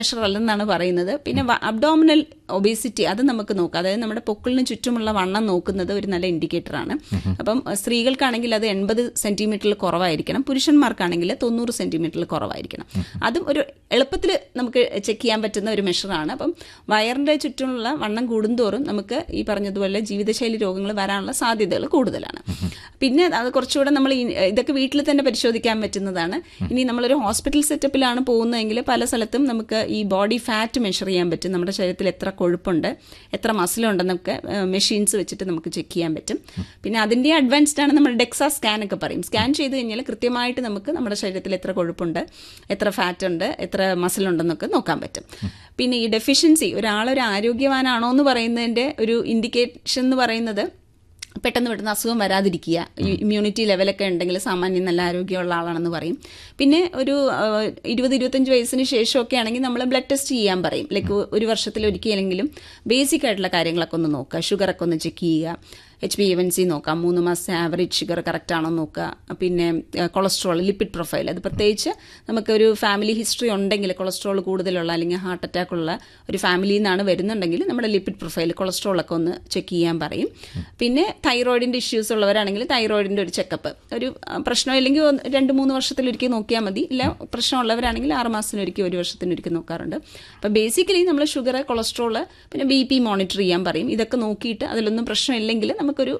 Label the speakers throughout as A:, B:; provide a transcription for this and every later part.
A: Measure അല്ലെന്നാണ് പറയുന്നത് പിന്നെ abdominal obesity അത് നമുക്ക് നോക്കാം അതായത് നമ്മുടെ പൊക്കിളിന് ചുറ്റുമുള്ള വണ്ണം നോക്കുന്നത് ഒരു നല്ല ഇൻഡിക്കേറ്റർ ആണ് അപ്പം സ്ത്രീകൾക്കാണെങ്കിൽ അത് എൺപത് സെന്റിമീറ്ററിൽ കുറവായിരിക്കണം പുരുഷന്മാർക്കാണെങ്കിൽ തൊണ്ണൂറ് സെന്റിമീറ്ററിൽ കുറവായിരിക്കണം അതും ഒരു എളുപ്പത്തിൽ നമുക്ക് ചെക്ക് ചെയ്യാൻ പറ്റുന്ന ഒരു മെഷറാണ് അപ്പം വയറിന്റെ ചുറ്റുമുള്ള വണ്ണം കൂടുന്തോറും നമുക്ക് ഈ പറഞ്ഞതുപോലെ ജീവിതശൈലി രോഗങ്ങൾ വരാനുള്ള സാധ്യതകൾ കൂടുതലാണ് പിന്നെ അത് കുറച്ചുകൂടെ നമ്മൾ ഈ- ഇതൊക്കെ വീട്ടിൽ തന്നെ പരിശോധിക്കാൻ പറ്റുന്നതാണ് ഇനി നമ്മളൊരു ഹോസ്പിറ്റൽ സെറ്റപ്പിലാണ് പോകുന്നതെങ്കിൽ പല സ്ഥലത്തും നമുക്ക് ഈ ബോഡി ഫാറ്റ് മെഷർ ചെയ്യാൻ പറ്റും നമ്മുടെ ശരീരത്തിൽ എത്ര കൊഴുപ്പുണ്ട് എത്ര മസിലുണ്ടെന്നൊക്കെ മെഷീൻസ് വെച്ചിട്ട് നമുക്ക് ചെക്ക് ചെയ്യാൻ പറ്റും പിന്നെ അതിൻ്റെ അഡ്വാൻസ്ഡ് ആണ് നമ്മൾ ഡെക്സ സ്കാൻ ഒക്കെ പറയും സ്കാൻ ചെയ്ത് കഴിഞ്ഞാൽ കൃത്യമായിട്ട് നമുക്ക് നമ്മുടെ ശരീരത്തിൽ എത്ര കൊഴുപ്പുണ്ട് എത്ര ഫാറ്റ് ഉണ്ട് എത്ര മസിൽ ഉണ്ടെന്നൊക്കെ നോക്കാൻ പറ്റും പിന്നെ ഈ ഡെഫിഷ്യൻസി ഒരാളൊരു ആരോഗ്യവാനാണോ എന്ന് പറയുന്നതിൻ്റെ ഒരു ഇൻഡിക്കേഷൻ എന്ന് പറയുന്നത് പെട്ടെന്ന് പെട്ടെന്ന് അസുഖം വരാതിരിക്കുക ഈ ഇമ്മ്യൂണിറ്റി ലെവലൊക്കെ ഉണ്ടെങ്കിൽ സാമാന്യം നല്ല ആരോഗ്യമുള്ള ആളാണെന്ന് പറയും പിന്നെ ഒരു ആ, ഇരുപത് ഇരുപത്തഞ്ച് വയസ്സിന് ശേഷമൊക്കെ ആണെങ്കിൽ നമ്മൾ ബ്ലഡ് ടെസ്റ്റ് ചെയ്യാൻ പറയും ലൈക്ക് ഒരു വർഷത്തിൽ ഒരിക്കലെങ്കിലും ബേസിക് ആയിട്ടുള്ള കാര്യങ്ങളൊക്കെ ഒന്ന് നോക്കുക ഷുഗറൊക്കെ ഒന്ന് ചെക്ക് ചെയ്യുക എച്ച് ബി എവൻ സി നോക്കാം മൂന്ന് മാസത്തെ ആവറേജ് ഷുഗർ കറക്റ്റ് ആണോ നോക്കുക പിന്നെ കൊളസ്ട്രോൾ ലിപ്പിഡ് പ്രൊഫൈൽ അത് പ്രത്യേകിച്ച് നമുക്കൊരു ഫാമിലി ഹിസ്റ്ററി ഉണ്ടെങ്കിൽ കൊളസ്ട്രോൾ കൂടുതലുള്ള അല്ലെങ്കിൽ ഹാർട്ട് അറ്റാക്ക് ഉള്ള ഒരു ഫാമിലിയിൽ നിന്നാണ് വരുന്നുണ്ടെങ്കിൽ നമ്മുടെ ലിപ്പിഡ് പ്രൊഫൈൽ കൊളസ്ട്രോളൊക്കെ ഒന്ന് ചെക്ക് ചെയ്യാൻ പറയും പിന്നെ തൈറോയിഡിൻ്റെ ഇഷ്യൂസ് ഉള്ളവരാണെങ്കിൽ തൈറോയിഡിൻ്റെ ഒരു ചെക്കപ്പ് ഒരു ആ, പ്രശ്നമില്ലെങ്കിൽ ഒന്ന് രണ്ട് മൂന്ന് വർഷത്തിലൊരിക്കൽ നോക്കിയാൽ മതി ഇല്ല പ്രശ്നമുള്ളവരാണെങ്കിൽ ആറ് മാസത്തിനൊരിക്കൽ ഒരു വർഷത്തിനൊരിക്കൽ നോക്കാറുണ്ട് അപ്പോൾ ബേസിക്കലി നമ്മൾ ഷുഗർ കൊളസ്ട്രോൾ പിന്നെ ബി പി മോണിറ്റർ ചെയ്യാൻ പറയും ഇതൊക്കെ നോക്കിയിട്ട് അതിലൊന്നും പ്രശ്നമില്ലെങ്കിൽ നമുക്കൊരു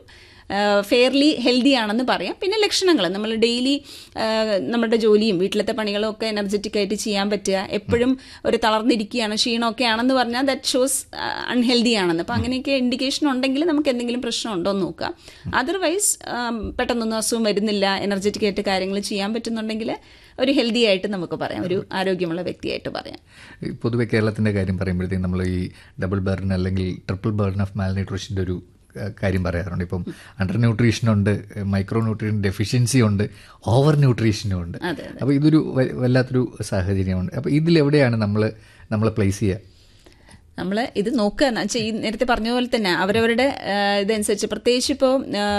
A: ഫെയർലി ഹെൽത്തി ആണെന്ന് പറയാം പിന്നെ ലക്ഷണങ്ങൾ നമ്മൾ ഡെയിലി നമ്മുടെ ജോലിയും വീട്ടിലത്തെ പണികളും ഒക്കെ എനർജറ്റിക് ആയിട്ട് ചെയ്യാൻ പറ്റുക എപ്പോഴും ഒരു തളർന്നിരിക്കുകയാണ് ക്ഷീണമൊക്കെ ആണെന്ന് പറഞ്ഞാൽ ദാറ്റ് ഷോസ് അൺഹെൽത്തി ആണെന്ന് അപ്പോൾ അങ്ങനെയൊക്കെ ഇൻഡിക്കേഷൻ ഉണ്ടെങ്കിൽ നമുക്ക് എന്തെങ്കിലും പ്രശ്നം ഉണ്ടോ എന്ന് നോക്കാം അതർവൈസ് പെട്ടെന്നൊന്നും അസുഖം വരുന്നില്ല എനർജറ്റിക് ആയിട്ട് കാര്യങ്ങൾ ചെയ്യാൻ പറ്റുന്നുണ്ടെങ്കിൽ ഒരു ഹെൽത്തി ആയിട്ട് നമുക്ക് പറയാം ഒരു ആരോഗ്യമുള്ള വ്യക്തിയായിട്ട് പറയാം
B: ഈ പൊതുവെ കേരളത്തിൻ്റെ കാര്യം പറയുമ്പോഴത്തേക്കും നമ്മൾ ഈ ഡബിൾ ബേർൺ അല്ലെങ്കിൽ ട്രിപ്പിൾ ബേർൺ ഓഫ് മാൽ ന്യൂട്രീഷൻ്റെ ഒരു ഏഹ്, കാര്യം പറയാറുണ്ട് ഇപ്പം അണ്ടർ ന്യൂട്രീഷനുണ്ട് മൈക്രോ ന്യൂട്രീഷൻ ഡെഫിഷ്യൻസി ഉണ്ട് ഓവർ ന്യൂട്രീഷനും ഉണ്ട്
A: അതെ,
B: അപ്പോൾ ഇതൊരു വ- വല്ലാത്തൊരു സാഹചര്യമുണ്ട് അപ്പോൾ ഇതിലെവിടെയാണ് നമ്മൾ നമ്മൾ പ്ലേസ് ചെയ്യുക
A: നമ്മൾ ഇത് നോക്കുക എന്ന് വെച്ചാൽ ഈ നേരത്തെ പറഞ്ഞ പോലെ തന്നെ അവരവരുടെ ആ, ഇതനുസരിച്ച് പ്രത്യേകിച്ച് ഇപ്പോൾ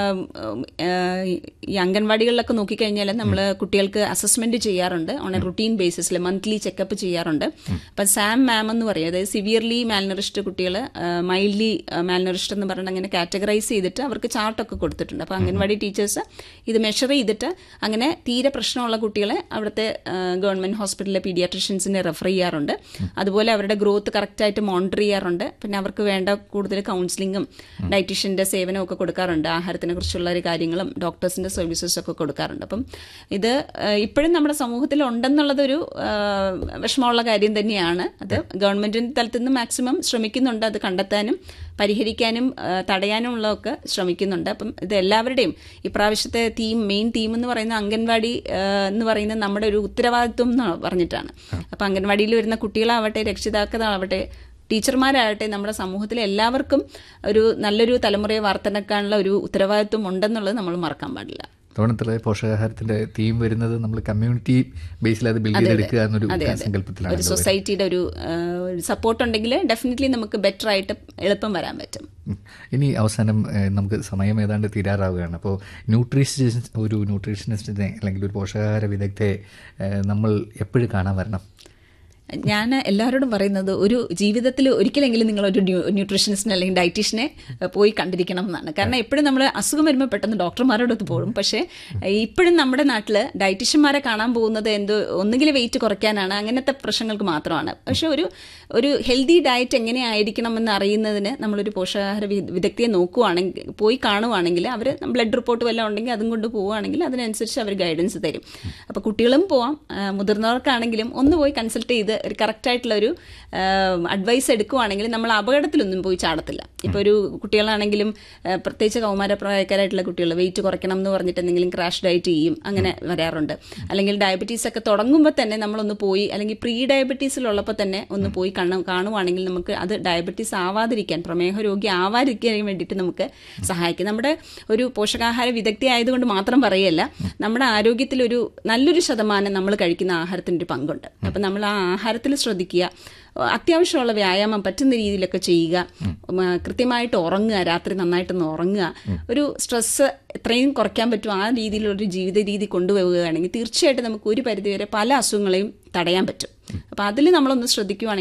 A: ഈ അംഗൻവാടികളിലൊക്കെ നോക്കിക്കഴിഞ്ഞാൽ നമ്മൾ കുട്ടികൾക്ക് അസസ്മെന്റ് ചെയ്യാറുണ്ട് ഓൺ എ റുട്ടീൻ ബേസിസിൽ മന്ത്ലി ചെക്കപ്പ് ചെയ്യാറുണ്ട് അപ്പം സാം മാം എന്ന് പറയും അതായത് സിവിയർലി മാൽനറിഷ്ഡ് കുട്ടികൾ മൈൽഡ്ലി മാൽനറിഷ്ഡ് എന്ന് പറഞ്ഞിട്ട് അങ്ങനെ കാറ്റഗറൈസ് ചെയ്തിട്ട് അവർക്ക് ചാർട്ടൊക്കെ കൊടുത്തിട്ടുണ്ട് അപ്പോൾ അംഗൻവാടി ടീച്ചേഴ്സ് ഇത് മെഷർ ചെയ്തിട്ട് അങ്ങനെ തീരെ പ്രശ്നമുള്ള കുട്ടികളെ അവിടുത്തെ ഗവൺമെന്റ് ഹോസ്പിറ്റലിലെ പീഡിയാട്രിഷ്യൻസിനെ റെഫർ ചെയ്യാറുണ്ട് അതുപോലെ അവരുടെ ഗ്രോത്ത് കറക്റ്റായിട്ട് മോണിറ്റർ ചെയ്യാറുണ്ട് പിന്നെ അവർക്ക് വേണ്ട കൂടുതൽ കൗൺസിലിങ്ങും ഡയറ്റീഷ്യൻ്റെ സേവനവും ഒക്കെ കൊടുക്കാറുണ്ട് ആഹാരത്തിനെ കുറിച്ചുള്ള ഒരു കാര്യങ്ങളും ഡോക്ടേഴ്സിൻ്റെ സർവീസസ് ഒക്കെ കൊടുക്കാറുണ്ട് അപ്പം ഇത് ഏഹ്, ഇപ്പോഴും നമ്മുടെ സമൂഹത്തിൽ ഉണ്ടെന്നുള്ളതൊരു ഏഹ്, വിഷമമുള്ള കാര്യം തന്നെയാണ് അത് ഗവൺമെന്റിന്റെ തലത്തിൽ നിന്ന് മാക്സിമം ശ്രമിക്കുന്നുണ്ട് അത് കണ്ടെത്താനും പരിഹരിക്കാനും ഏഹ്, തടയാനും ഉള്ളതൊക്കെ ശ്രമിക്കുന്നുണ്ട് അപ്പം ഇത് എല്ലാവരുടെയും ഇപ്രാവശ്യത്തെ തീം മെയിൻ തീം എന്ന് പറയുന്ന അംഗൻവാടി ഏഹ്, എന്ന് പറയുന്നത് നമ്മുടെ ഒരു ഉത്തരവാദിത്വം എന്ന് പറഞ്ഞിട്ടാണ് അപ്പം അംഗൻവാടിയിൽ വരുന്ന കുട്ടികളാവട്ടെ രക്ഷിതാക്കളാവട്ടെ ടീച്ചർമാരാകട്ടെ നമ്മുടെ സമൂഹത്തിലെ എല്ലാവർക്കും ഒരു നല്ലൊരു തലമുറയെ വാർത്തെടുക്കാനുള്ള ഒരു ഉത്തരവാദിത്വം ഉണ്ടെന്നുള്ളത് നമ്മൾ മറക്കാൻ പാടില്ല
B: തോണത്തിലെ പോഷകാഹാരത്തിന്റെ തീം വരുന്നത് നമ്മൾ കമ്മ്യൂണിറ്റി ബേസിൽ അത് ബിൽഡ് ചെയ്തെടുക്കുക എന്നൊരു സങ്കല്പത്തിലാണ്
A: ഒരു സൊസൈറ്റിയുടെ ഒരു സപ്പോർട്ട് ഉണ്ടെങ്കിൽ ഡെഫിനറ്റ്ലി നമുക്ക് ബെറ്റർ ആയിട്ട് എളുപ്പം വരാൻ പറ്റും
B: ഉം. ഇനി അവസാനം ഏഹ്, നമുക്ക് സമയം ഏതാണ്ട് തീരാറാവുകയാണ് അപ്പോൾ ന്യൂട്രീഷൻ ഒരു ന്യൂട്രീഷനിസ്റ്റിനെ അല്ലെങ്കിൽ ഒരു പോഷകാഹാര വിദഗ്ധയെ ഏഹ്, നമ്മൾ എപ്പോഴും കാണാൻ വരണം
A: ഞാൻ എല്ലാവരോടും പറയുന്നത് ഒരു ജീവിതത്തിൽ ഒരിക്കലെങ്കിലും നിങ്ങൾ ഒരു ന്യൂട്രീഷനിസ്റ്റിനെ അല്ലെങ്കിൽ ഡയറ്റീഷ്യനെ പോയി കണ്ടിരിക്കണം എന്നാണ് കാരണം എപ്പോഴും നമ്മൾ അസുഖം വരുമ്പോൾ പെട്ടെന്ന് ഡോക്ടർമാരോടൊത്ത് പോകും പക്ഷേ ഇപ്പോഴും നമ്മുടെ നാട്ടിൽ ഡയറ്റീഷ്യന്മാരെ കാണാൻ പോകുന്നത് എന്തോ ഒന്നുകിൽ വെയിറ്റ് കുറയ്ക്കാനാണ് അങ്ങനത്തെ പ്രശ്നങ്ങൾക്ക് മാത്രമാണ് പക്ഷെ ഒരു ഒരു ഹെൽത്തി ഡയറ്റ് എങ്ങനെയായിരിക്കണം എന്ന് അറിയുന്നതിന് നമ്മളൊരു പോഷകാഹാര വി- വിദഗ്ധയെ നോക്കുവാണെങ്കിൽ പോയി കാണുവാണെങ്കിൽ അവർ ബ്ലഡ് റിപ്പോർട്ട് വല്ലതും ഉണ്ടെങ്കിൽ അതും കൊണ്ട് പോവുകയാണെങ്കിൽ അതിനനുസരിച്ച് അവർ ഗൈഡൻസ് തരും അപ്പോൾ കുട്ടികളും പോവാം ആ, മുതിർന്നവർക്കാണെങ്കിലും ഒന്ന് പോയി കൺസൾട്ട് ചെയ്ത് ഒരു കറക്റ്റായിട്ടുള്ള ഒരു അഡ്വൈസ് എടുക്കുവാണെങ്കിൽ നമ്മൾ അപകടത്തിലൊന്നും പോയി ചാടത്തില്ല ഇപ്പോൾ ഒരു കുട്ടികളാണെങ്കിലും ആ, പ്രത്യേകിച്ച് കൗമാരപ്രായക്കാരായിട്ടുള്ള കുട്ടികൾ വെയിറ്റ് കുറയ്ക്കണം എന്ന് പറഞ്ഞിട്ട് എന്തെങ്കിലും ക്രാഷ് ഡയറ്റ് ചെയ്യും അങ്ങനെ വരാറുണ്ട് അല്ലെങ്കിൽ ഡയബറ്റീസ് ഒക്കെ തുടങ്ങുമ്പോൾ തന്നെ നമ്മളൊന്ന് പോയി അല്ലെങ്കിൽ പ്രീ ഡയബറ്റീസിലുള്ളപ്പോൾ തന്നെ ഒന്ന് പോയി കണ്ണു കാണുവാണെങ്കിൽ നമുക്ക് അത് ഡയബറ്റീസ് ആവാതിരിക്കാൻ പ്രമേഹ രോഗി ആവാതിരിക്കാൻ വേണ്ടിയിട്ട് നമുക്ക് സഹായിക്കും നമ്മുടെ ഒരു പോഷകാഹാര വിദഗ്ധി ആയതുകൊണ്ട് മാത്രം പറയല്ല നമ്മുടെ ആരോഗ്യത്തിൽ ഒരു നല്ലൊരു ശതമാനം നമ്മൾ കഴിക്കുന്ന ആഹാരത്തിൻ്റെ ഒരു പങ്കുണ്ട് അപ്പം നമ്മൾ ആ ആഹാരത്തിൽ ശ്രദ്ധിക്കുക അത്യാവശ്യമുള്ള വ്യായാമം പറ്റുന്ന രീതിയിലൊക്കെ ചെയ്യുക ഉം, ആ, കൃത്യമായിട്ട് ഉറങ്ങുക രാത്രി നന്നായിട്ടൊന്ന് ഉറങ്ങുക ഒരു സ്ട്രെസ്സ് എത്രയും കുറയ്ക്കാൻ പറ്റും ആ രീതിയിലൊരു ജീവിത രീതി കൊണ്ടുപോവുകയാണെങ്കിൽ തീർച്ചയായിട്ടും നമുക്ക് ഒരു പരിധിവരെ പല അസുഖങ്ങളെയും തടയാൻ പറ്റും അപ്പോൾ അതിൽ നമ്മളൊന്ന് ശ്രദ്ധിക്കുകയാണെങ്കിൽ